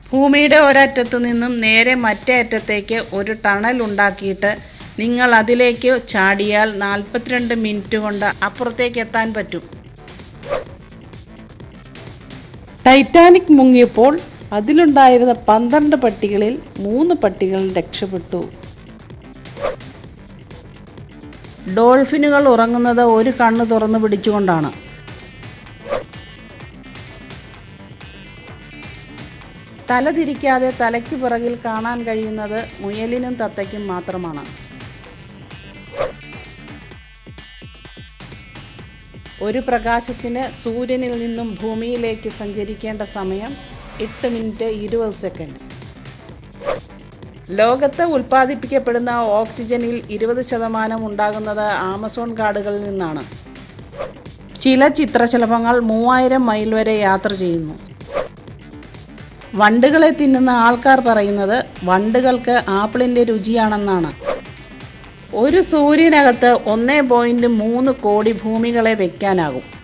ഭൂമിയുടെ ഒരറ്റത്തു നിന്നും നേരെ മറ്റേ അറ്റത്തേക്ക് ഒരു ടണൽ ഉണ്ടാക്കിയിട്ട് നിങ്ങൾ അതിലേക്ക് ചാടിയാൽ നാൽപ്പത്തിരണ്ട് മിനിറ്റ് കൊണ്ട് അപ്പുറത്തേക്ക് എത്താൻ പറ്റും ടൈറ്റാനിക് മുങ്ങിയപ്പോൾ അതിലുണ്ടായിരുന്ന പന്ത്രണ്ട് പട്ടികളിൽ മൂന്ന് പട്ടികൾ രക്ഷപ്പെട്ടു ഡോൾഫിനുകൾ ഉറങ്ങുന്നത് ഒരു കണ്ണ് തുറന്നു പിടിച്ചുകൊണ്ടാണ് തല തിരിക്കാതെ തലയ്ക്ക് പിറകിൽ കാണാൻ കഴിയുന്നത് മുയലിനും തത്തയ്ക്കും മാത്രമാണ് ഒരു പ്രകാശത്തിന് സൂര്യനിൽ നിന്നും ഭൂമിയിലേക്ക് സഞ്ചരിക്കേണ്ട സമയം എട്ട് മിനിറ്റ് ഇരുപത് സെക്കൻഡ് ലോകത്ത് ഉൽപ്പാദിപ്പിക്കപ്പെടുന്ന ഓക്സിജനിൽ ഇരുപത് ശതമാനം ഉണ്ടാകുന്നത് ആമസോൺ കാടുകളിൽ നിന്നാണ് ചില ചിത്രശലഭങ്ങൾ മൂവായിരം മൈൽ വരെ യാത്ര ചെയ്യുന്നു വണ്ടുകളെ തിന്നുന്ന ആൾക്കാർ പറയുന്നത് വണ്ടുകൾക്ക് ആപ്പിളിൻ്റെ രുചിയാണെന്നാണ് ഒരു സൂര്യനകത്ത് ഒന്നേ പോയിൻറ്റ് മൂന്ന് കോടി ഭൂമികളെ വയ്ക്കാനാകും